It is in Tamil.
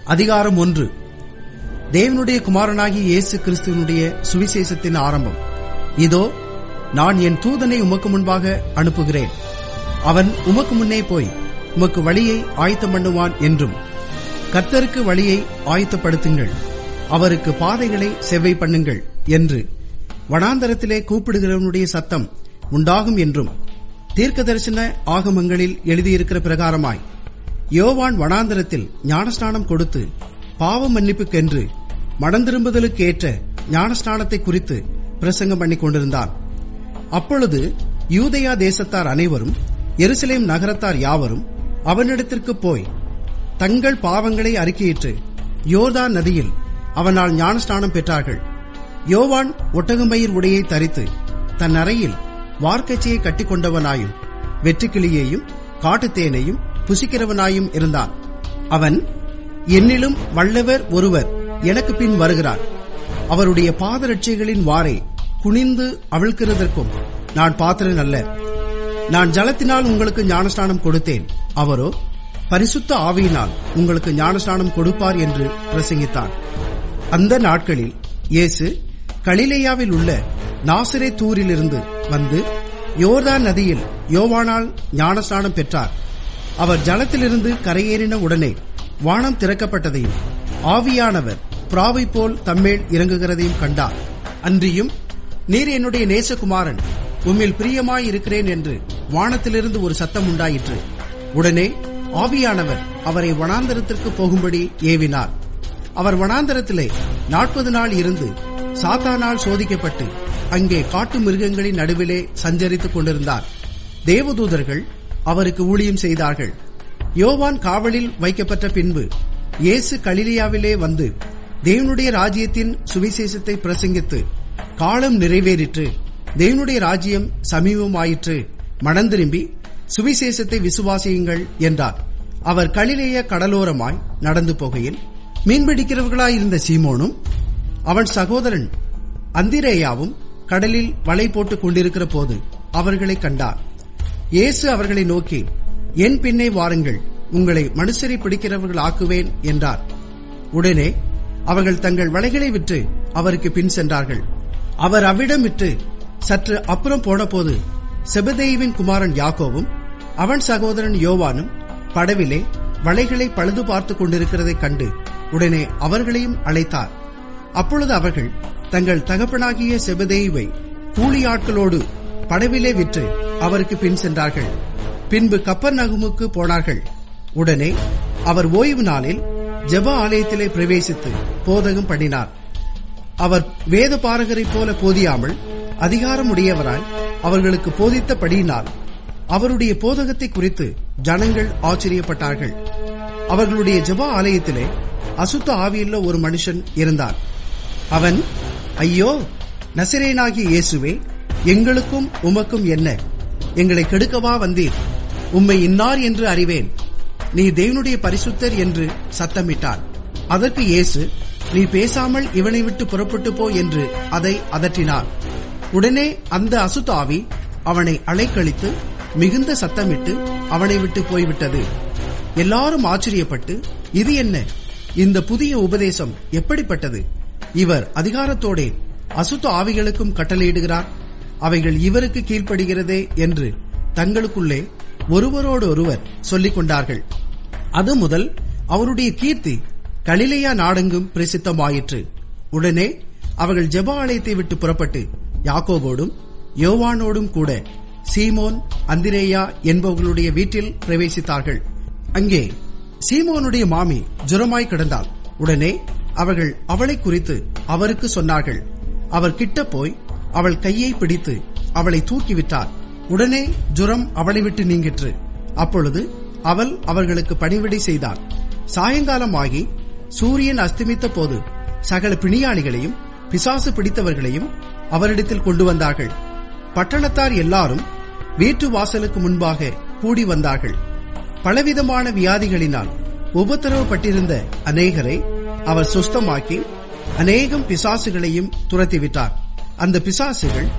அதிகாரம் ஒன்று தேவனுடைய குமாரனாகிய இயேசு கிறிஸ்துவனுடைய சுவிசேஷத்தின் ஆரம்பம் இதோ நான் என் தூதனை உமக்கு முன்பாக அனுப்புகிறேன் அவன் உமக்கு முன்னே போய் உமக்கு வழியை ஆயத்தம் பண்ணுவான் என்றும் கர்த்தருக்கு வழியை ஆயத்தப்படுத்துங்கள் அவருக்கு பாதைகளை செவ்வை பண்ணுங்கள் என்று வனாந்தரத்திலே கூப்பிடுகிறவனுடைய சத்தம் உண்டாகும் என்றும் தீர்க்க தரிசன ஆகமங்களில் எழுதியிருக்கிற பிரகாரமாய் யோவான் வனாந்தரத்தில் ஞானஸ்நானம் கொடுத்து பாவ மன்னிப்புக்கென்று மடந்திரும்புதலுக்கு ஏற்ற ஞானஸ்நானத்தை குறித்து பிரசங்கம் பண்ணிக் கொண்டிருந்தான் அப்பொழுது யூதயா தேசத்தார் அனைவரும் எருசலேம் நகரத்தார் யாவரும் அவனிடத்திற்கு போய் தங்கள் பாவங்களை அறிக்கையிட்டு யோர்தான் நதியில் அவனால் ஞானஸ்நானம் பெற்றார்கள் யோவான் ஒட்டகமயிர் உடையை தரித்து தன் அறையில் வார்க்கச்சையை கட்டிக்கொண்டவனாயும் வெற்றுக்கிளியையும் காட்டுத்தேனையும் புசிக்கிறவனாயும் இருந்தான் அவன் என்னிலும் வல்லவர் ஒருவர் எனக்கு பின் வருகிறார் அவருடைய பாதரட்சைகளின் வாரை குனிந்து அவிழ்க்கிறதற்கும் நான் பாத்திரன் அல்ல நான் ஜலத்தினால் உங்களுக்கு ஞானஸ்நானம் கொடுத்தேன் அவரோ பரிசுத்த ஆவியினால் உங்களுக்கு ஞானஸ்நானம் கொடுப்பார் என்று பிரசங்கித்தார் அந்த நாட்களில் இயேசு கலிலேயாவில் உள்ள நாசிரே தூரிலிருந்து வந்து யோர்தான் நதியில் யோவானால் ஞானஸ்நானம் பெற்றார் அவர் ஜலத்திலிருந்து கரையேறின உடனே வானம் திறக்கப்பட்டதையும் ஆவியானவர் பிராவை போல் தம்மேல் இறங்குகிறதையும் கண்டார் அன்றியும் நீர் என்னுடைய நேசகுமாரன் உம்மில் பிரியமாய் இருக்கிறேன் என்று வானத்திலிருந்து ஒரு சத்தம் உண்டாயிற்று உடனே ஆவியானவர் அவரை வனாந்தரத்திற்கு போகும்படி ஏவினார் அவர் வனாந்தரத்திலே நாற்பது நாள் இருந்து சாத்தானால் சோதிக்கப்பட்டு அங்கே காட்டு மிருகங்களின் நடுவிலே சஞ்சரித்துக் கொண்டிருந்தார் தேவதூதர்கள் அவருக்கு ஊழியம் செய்தார்கள் யோவான் காவலில் வைக்கப்பட்ட பின்பு இயேசு கலிலியாவிலே வந்து தேவனுடைய ராஜ்யத்தின் சுவிசேஷத்தை பிரசங்கித்து காலம் நிறைவேறிற்று தேவனுடைய ராஜ்யம் சமீபமாயிற்று மனந்திரும்பி சுவிசேஷத்தை விசுவாசியுங்கள் என்றார் அவர் கலிலேய கடலோரமாய் நடந்து போகையில் மீன்பிடிக்கிறவர்களாயிருந்த சீமோனும் அவன் சகோதரன் அந்திரேயாவும் கடலில் வலை போட்டுக் கொண்டிருக்கிற போது அவர்களை கண்டார் இயேசு அவர்களை நோக்கி என் பின்னே வாருங்கள் உங்களை மனுஷரை பிடிக்கிறவர்கள் ஆக்குவேன் என்றார் உடனே அவர்கள் தங்கள் வலைகளை விற்று அவருக்கு பின் சென்றார்கள் அவர் அவ்விடம் விட்டு சற்று அப்புறம் போனபோது செபதேவின் குமாரன் யாக்கோவும் அவன் சகோதரன் யோவானும் படவிலே வலைகளை பழுது பார்த்துக் கொண்டிருக்கிறதைக் கண்டு உடனே அவர்களையும் அழைத்தார் அப்பொழுது அவர்கள் தங்கள் தகப்பனாகிய செபதேவை கூலியாட்களோடு படவிலே விற்று அவருக்கு பின் சென்றார்கள் பின்பு கப்பர் நகுமுக்கு போனார்கள் உடனே அவர் ஓய்வு நாளில் ஜெப ஆலயத்திலே பிரவேசித்து போதகம் பண்ணினார் அவர் வேத பாரகரைப் போல போதியாமல் அதிகாரமுடையவராய் அவர்களுக்கு போதித்தபடியினால் அவருடைய போதகத்தை குறித்து ஜனங்கள் ஆச்சரியப்பட்டார்கள் அவர்களுடைய ஜெப ஆலயத்திலே அசுத்த ஆவியுள்ள ஒரு மனுஷன் இருந்தார் அவன் ஐயோ நசிரேனாகிய இயேசுவே எங்களுக்கும் உமக்கும் என்ன எங்களை கெடுக்கவா வந்தீர் உம்மை இன்னார் என்று அறிவேன் நீ தேவனுடைய பரிசுத்தர் என்று சத்தமிட்டார் அதற்கு இயேசு நீ பேசாமல் இவனை விட்டு புறப்பட்டு போ என்று அதை அதட்டினார் உடனே அந்த அசுத்தாவி அவனை அலைக்கழித்து மிகுந்த சத்தமிட்டு அவனை விட்டு போய்விட்டது எல்லாரும் ஆச்சரியப்பட்டு இது என்ன இந்த புதிய உபதேசம் எப்படிப்பட்டது இவர் அதிகாரத்தோடே அசுத்த ஆவிகளுக்கும் கட்டளையிடுகிறார் அவைகள் இவருக்கு கீழ்ப்படுகிறதே என்று தங்களுக்குள்ளே ஒருவரோடு ஒருவர் சொல்லிக் கொண்டார்கள் அது முதல் அவருடைய கீர்த்தி கலிலேயா நாடெங்கும் பிரசித்தமாயிற்று உடனே அவர்கள் ஜெப ஆலயத்தை விட்டு புறப்பட்டு யாக்கோபோடும் யோவானோடும் கூட சீமோன் அந்திரேயா என்பவர்களுடைய வீட்டில் பிரவேசித்தார்கள் அங்கே சீமோனுடைய மாமி ஜுரமாய் கிடந்தாள் உடனே அவர்கள் அவளை குறித்து அவருக்கு சொன்னார்கள் அவர் கிட்ட போய் அவள் கையை பிடித்து அவளை தூக்கிவிட்டார் உடனே ஜுரம் அவளை விட்டு நீங்கிற்று அப்பொழுது அவள் அவர்களுக்கு பணிவிடை செய்தாள் சாயங்காலமாகி சூரியன் அஸ்தமித்த போது சகல பிணியாளிகளையும் பிசாசு பிடித்தவர்களையும் அவரிடத்தில் கொண்டு வந்தார்கள் பட்டணத்தார் எல்லாரும் வீட்டு வாசலுக்கு முன்பாக கூடி வந்தார்கள் பலவிதமான வியாதிகளினால் உபத்திரவப்பட்டிருந்த அநேகரை அவர் சுஸ்தமாக்கி அநேகம் பிசாசுகளையும் துரத்திவிட்டார் அந்த பிசாசுகள்